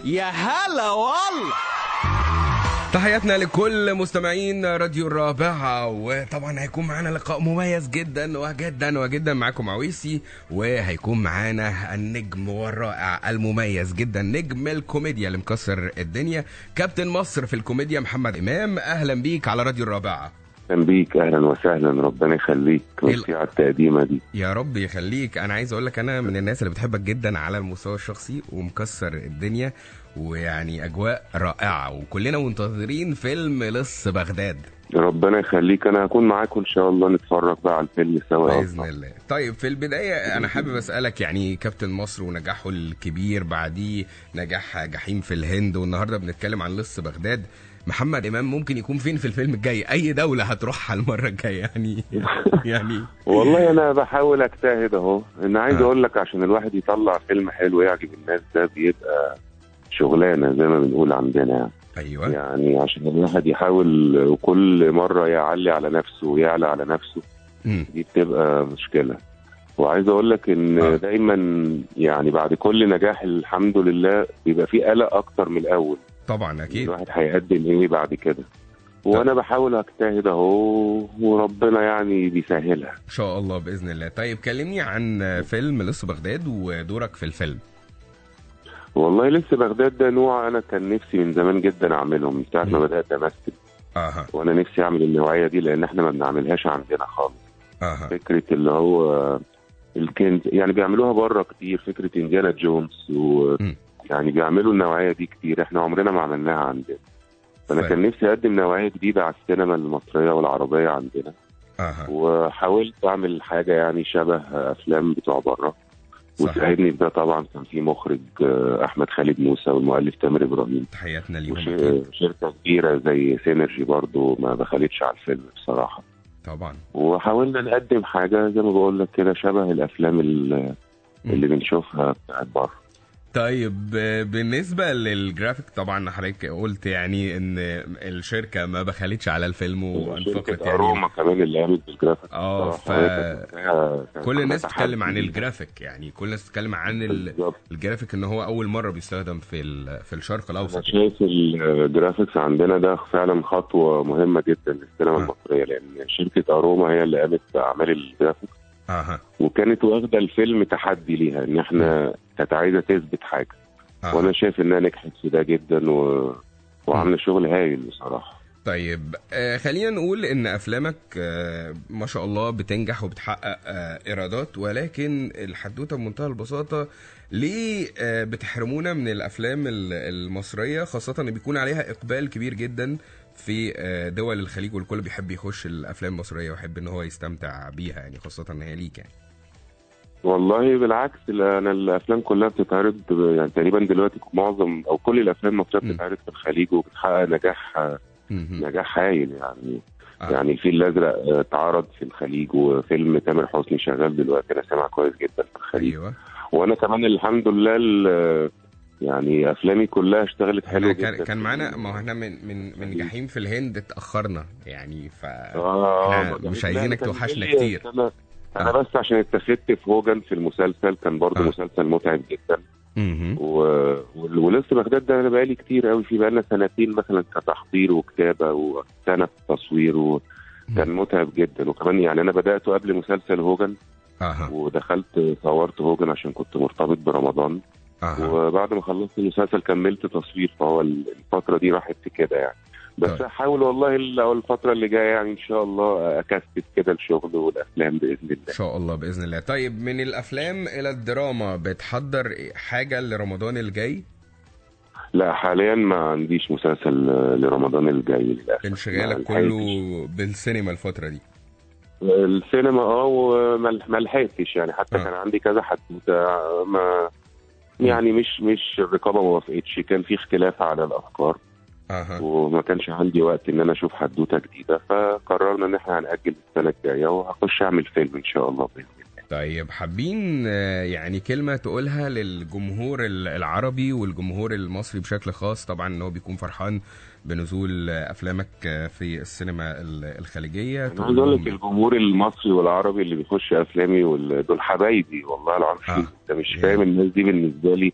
يا هلا والله تحياتنا لكل مستمعين راديو الرابعة وطبعا هيكون معانا لقاء مميز جدا وجدا وجدا معاكم عويسي وهيكون معانا النجم والرائع المميز جدا نجم الكوميديا اللي مكسر الدنيا كابتن مصر في الكوميديا محمد إمام أهلا بيك على راديو الرابعة اهلا بيك اهلا وسهلا ربنا يخليك ميرسي على التقديمه دي يا رب يخليك انا عايز اقول لك انا من الناس اللي بتحبك جدا على المستوى الشخصي ومكسر الدنيا ويعني اجواء رائعه وكلنا منتظرين فيلم لص بغداد ربنا يخليك انا هكون معاكم ان شاء الله نتفرج بقى على الفيلم سوا باذن الله طيب في البدايه انا حابب اسالك يعني كابتن مصر ونجاحه الكبير بعديه نجاح جحيم في الهند والنهارده بنتكلم عن لص بغداد محمد امام ممكن يكون فين في الفيلم الجاي اي دوله هتروحها المره الجايه يعني يعني والله انا بحاول اجتهد اهو انا عايز آه. اقول لك عشان الواحد يطلع فيلم حلو يعجب الناس ده بيبقى شغلانه زي ما بنقول عندنا يعني ايوه يعني عشان الواحد يحاول وكل مره يعلي على نفسه ويعلى على نفسه مم. دي بتبقى مشكله وعايز اقول لك ان آه. دايما يعني بعد كل نجاح الحمد لله بيبقى في قلق اكتر من الاول طبعا اكيد الواحد هيقدم ايه بعد كده وانا بحاول اجتهد اهو وربنا يعني بيسهلها ان شاء الله باذن الله طيب كلمني عن فيلم لص بغداد ودورك في الفيلم والله لسه بغداد ده نوع انا كان نفسي من زمان جدا اعمله من ساعه ما مم. بدات امثل اها وانا نفسي اعمل النوعيه دي لان احنا ما بنعملهاش عندنا خالص اها فكره اللي هو الكنز يعني بيعملوها بره كتير فكره انديانا جونز و مم. يعني بيعملوا النوعيه دي كتير احنا عمرنا ما عملناها عندنا فانا ف- كان نفسي اقدم نوعيه جديده على السينما المصريه والعربيه عندنا اها وحاولت اعمل حاجه يعني شبه افلام بتوع بره صح وساعدني في ده طبعا كان في مخرج آه، احمد خالد موسى والمؤلف تامر ابراهيم تحياتنا ليهم أكيد. وشركه كبيره زي سينرجي برضو ما بخلتش على الفيلم بصراحه طبعا وحاولنا نقدم حاجه زي ما بقول لك كده شبه الافلام ال- اللي بنشوفها بتاعت بره طيب آه، بالنسبة للجرافيك طبعا حضرتك قلت يعني ان الشركة ما بخلتش على الفيلم وانفقت شركه يعني اروما كمان اللي قامت بالجرافيك اه ف بصراحة هي كانت فيها- كانت كل الناس عاملة بتتكلم عن تحدي. الجرافيك يعني كل الناس بتتكلم عن ال- بالظبط. الجرافيك ان هو اول مرة بيستخدم في ال- في الشرق انا الاوسط شايف الجرافيكس عندنا ده فعلا خطوه مهمه جدا للسينما آه. المصريه لان شركه اروما هي اللي قامت باعمال الجرافيكس اها وكانت واخده الفيلم تحدي ليها ان احنا كانت عايزه تثبت حاجه أها. وانا شايف انها نجحت في ده جدا و... وعامله شغل هايل بصراحه طيب آه خلينا نقول ان افلامك آه ما شاء الله بتنجح وبتحقق آه ايرادات ولكن الحدوته بمنتهى البساطه ليه آه بتحرمونا من الافلام ال- المصريه خاصه ان بيكون عليها اقبال كبير جدا في آه دول الخليج والكل بيحب يخش الافلام المصريه ويحب ان هو يستمتع بيها يعني خاصه ان هي ليك يعني والله بالعكس لا، انا الافلام كلها بتتعرض يعني تقريبا دلوقتي معظم او كل الافلام المصريه م. بتتعرض في الخليج وبتحقق نجاح مهم. نجاح هايل يعني آه. يعني الفيل الازرق آه، اتعرض في الخليج وفيلم تامر حسني شغال دلوقتي انا سامع كويس جدا في الخليج ايوه وانا كمان الحمد لله ال- يعني افلامي كلها اشتغلت حلو احنا جدا كان كان معانا ما هو احنا من من من جحيم في الهند اتاخرنا يعني ف اه إحنا ما مش ده- عايزينك لا، ده توحشنا ليا كتير. انا انا آه. بس عشان اتخذت في هوجن في المسلسل كان برضه آه. مسلسل متعب جدا مهم. و... وال- ولسه بغداد ده انا بقالي كتير قوي في بقالنا سنتين مثلا كتحضير وكتابه وسنه في تصوير وكان متعب جدا وكمان يعني انا بداته قبل مسلسل هوجن اها ودخلت صورت هوجن عشان كنت مرتبط برمضان اها وبعد ما خلصت المسلسل كملت تصوير فهو الفتره دي راحت في كده يعني بس طيب. احاول والله ال- الفتره اللي جايه يعني ان شاء الله اكثف كده الشغل والافلام باذن الله ان شاء الله باذن الله طيب من الافلام الى الدراما بتحضر حاجه لرمضان الجاي لا حاليا ما عنديش مسلسل آه، لرمضان الجاي للاسف انشغالك ما كله لحقتش. بالسينما الفتره دي السينما اه وما ما لحقتش يعني حتى آه. كان عندي كذا حدوته آه، ما يعني مش مش الرقابه ما وافقتش كان في اختلاف على الافكار اها وما كانش عندي وقت ان انا اشوف حدوته جديده فقررنا ان احنا هنأجل السنه الجايه وهخش اعمل فيلم ان شاء الله باذن الله طيب حابين آه، يعني كلمه تقولها للجمهور ال- العربي والجمهور المصري بشكل خاص طبعا ان هو بيكون فرحان بنزول آه، افلامك آه، في السينما ال- الخليجيه انا عايز اقول لك تقول لهم- الجمهور المصري والعربي اللي بيخش افلامي وال- دول حبايبي والله العظيم آه. انت مش يعني. فاهم الناس دي بالنسبه لي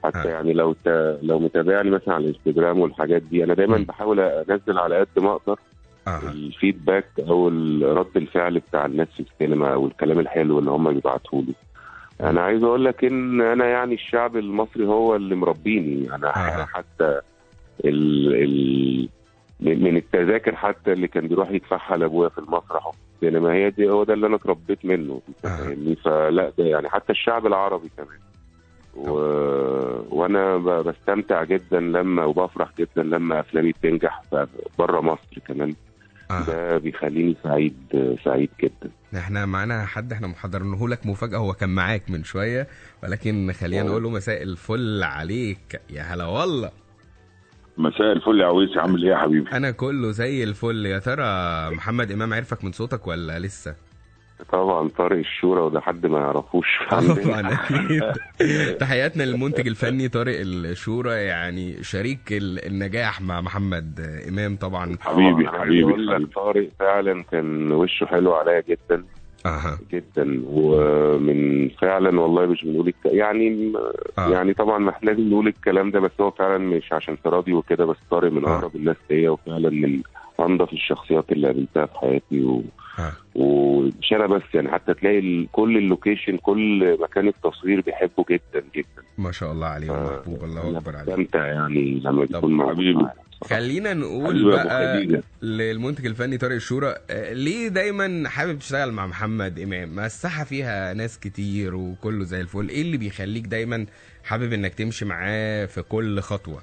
حتى آه. يعني لو تا... لو متابعني مثلا على الانستجرام والحاجات دي انا دايما مم. بحاول انزل على قد ما اقدر اها الفيدباك او ال- رد الفعل بتاع الناس في السينما او الكلام الحلو اللي هم بيبعتوا لي انا عايز اقول لك ان انا يعني الشعب المصري هو اللي مربيني انا آه. حتى ال ال من من التذاكر حتى اللي كان بيروح يدفعها لابويا في المسرح وفي السينما هي دي هو ده اللي انا اتربيت منه انت آه. فاهمني فلا ده يعني حتى الشعب العربي كمان و... وانا ب... بستمتع جدا لما وبفرح جدا لما افلامي بتنجح بره مصر كمان اها ده بيخليني سعيد سعيد جدا احنا معانا حد احنا محضرينه لك مفاجاه هو كان معاك من شويه ولكن خلينا أوه. نقول له مساء الفل عليك يا هلا والله مساء الفل يا عويس عامل ايه يا حبيبي؟ انا كله زي الفل يا ترى محمد امام عرفك من صوتك ولا لسه طبعا طارق الشورى وده حد ما يعرفوش طبعا اكيد تحياتنا للمنتج الفني طارق الشورى يعني شريك ال- النجاح مع محمد امام طبعا حبيبي طبعاً عايز حبيبي اقول لك حبيبي. طارق فعلا كان وشه حلو عليا جدا اها جدا ومن فعلا والله مش بنقول الك... يعني آه. يعني طبعا ما احنا لازم نقول الكلام ده بس هو فعلا مش عشان تراضي وكده بس طارق من آه. اقرب الناس ليا وفعلا من انضف الشخصيات اللي قابلتها في حياتي و... آه. ومش انا بس يعني حتى تلاقي ال- كل اللوكيشن كل مكان التصوير بيحبه جدا جدا ما شاء الله عليه محبوب الله أنا اكبر عليه بستمتع يعني لما طب بيكون موجود حبيبي. معايا. خلينا نقول حبيبي يا ابو بقى خديجه للمنتج الفني طارق الشورى آه، ليه دايما حابب تشتغل مع محمد امام ما الساحه فيها ناس كتير وكله زي الفل ايه اللي بيخليك دايما حابب انك تمشي معاه في كل خطوه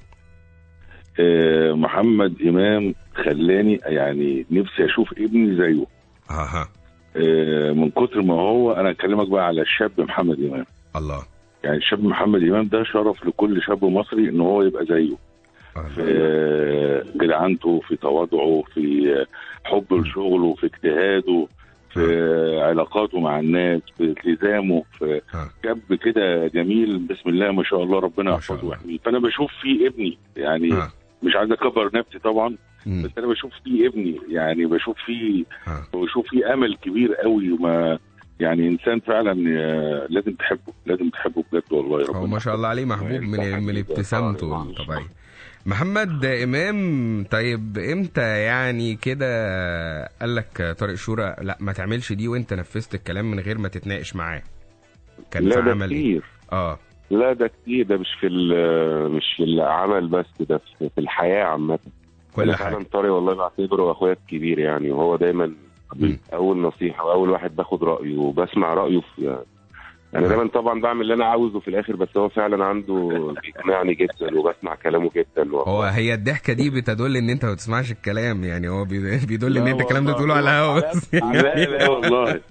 آه محمد امام خلاني يعني نفسي اشوف ابني زيه اها آه من كتر ما هو انا اكلمك بقى على الشاب محمد امام الله يعني الشاب محمد امام ده شرف لكل شاب مصري ان هو يبقى زيه في الله. آه، جدعنته في تواضعه في آه، حبه لشغله في اجتهاده في آه، علاقاته مع الناس في التزامه في آه. شاب كده جميل بسم الله ما شاء الله ربنا ما شاء يحفظه الله. ويحميه فانا بشوف فيه ابني يعني آه. مش عايز اكبر نفسي طبعا مم. بس انا بشوف فيه ابني يعني بشوف فيه آه. بشوف فيه امل كبير قوي وما يعني انسان فعلا آه، لازم تحبه لازم تحبه بجد والله هو ربنا ما شاء الله عليه محبوب من يفتح من عليك يا ابتسامته طارق. الطبيعيه محمد امام طيب امتى يعني كده قال لك طارق شورى لا ما تعملش دي وانت نفذت الكلام من غير ما تتناقش معاه كان لا في ده عمل ايه كتير اه لا ده كتير ده مش في ال- مش في العمل بس ده في في الحياه عامه كل أنا حاجه فعلا طارق والله بعتبره اخويا الكبير يعني وهو دايما مم. اول نصيحه واول واحد باخد رايه وبسمع رايه في انا دايما طبعا بعمل اللي انا عاوزه في الاخر بس هو فعلا عنده بيقنعني جدا وبسمع كلامه جدا هو هي الضحكه دي بتدل ان انت ما بتسمعش الكلام يعني هو بي- بيدل ان لا انت الكلام ده والله. تقوله على الهوا بس لا لا والله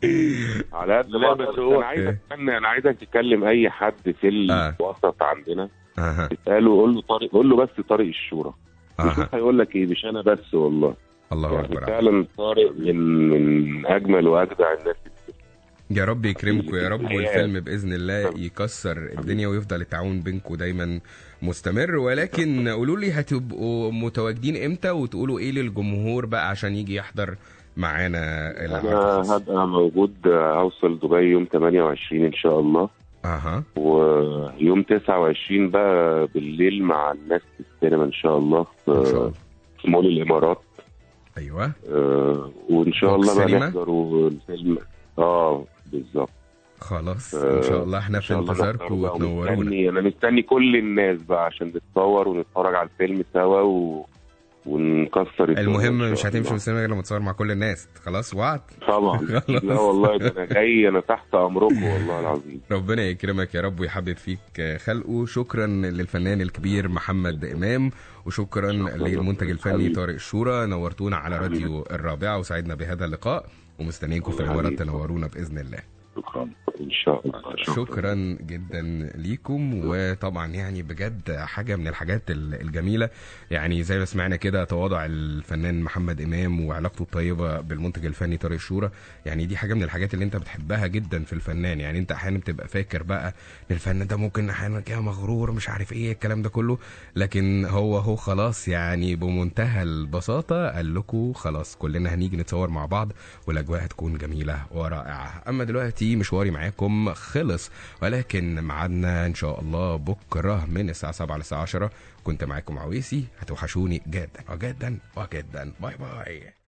على قد لا، ما بس بس هو- انا عايزك انا عايزك تتكلم اي حد في آه. الوسط عندنا اها اساله قول له طارق قول له بس طارق الشورى اها شوف هيقول لك ايه مش انا بس والله الله يعني اكبر عليك. فعلا طارق من من اجمل واجدع الناس يا رب يكرمكم يا رب الحياة. والفيلم باذن الله يكسر الدنيا ويفضل التعاون بينكم دايما مستمر ولكن قولوا لي هتبقوا متواجدين امتى وتقولوا ايه للجمهور بقى عشان يجي يحضر معانا انا العرض هبقى موجود هوصل دبي يوم 28 ان شاء الله اها ويوم 29 بقى بالليل مع الناس في السينما ان شاء الله ان شاء في الله في مول الامارات ايوه آه، وان شاء فوكس الله بقى سينما؟ نحضر الفيلم اه بالظبط خلاص ان شاء الله احنا إن في شاء الله انتظاركم نحضر بقى وتنورونا ومستني- انا مستني كل الناس بقى عشان نتصور ونتفرج على الفيلم سوا و... ونكسر الدنيا المهم إن مش شاء هتمشي من الله. السينما غير لما تصور مع كل الناس خلاص وعد طبعا خلاص. لا والله ده انا جاي انا تحت امركم والله العظيم ربنا يكرمك يا رب ويحبب فيك خلقه شكرا للفنان الكبير محمد امام وشكرا للمنتج الفني حبيبي. طارق الشورى نورتونا على راديو الرابعه وسعدنا بهذا اللقاء ومستنيينكم في الامارات حبيبي. تنورونا باذن الله شكرا ان شاء الله شكرا جدا ليكم وطبعا يعني بجد حاجه من الحاجات ال- الجميله يعني زي ما سمعنا كده تواضع الفنان محمد امام وعلاقته الطيبه بالمنتج الفني طارق الشورى يعني دي حاجه من الحاجات اللي انت بتحبها جدا في الفنان يعني انت احيانا بتبقى فاكر بقى ان الفنان ده ممكن احيانا كده مغرور مش عارف ايه الكلام ده كله لكن هو هو خلاص يعني بمنتهى البساطه قال لكم خلاص كلنا هنيجي نتصور مع بعض والاجواء هتكون جميله ورائعه اما دلوقتي مشواري معاكم معاكم خلص ولكن ميعادنا ان شاء الله بكره من الساعه 7 للساعه 10 كنت معاكم عويسي هتوحشوني جدا وجدا وجدا باي باي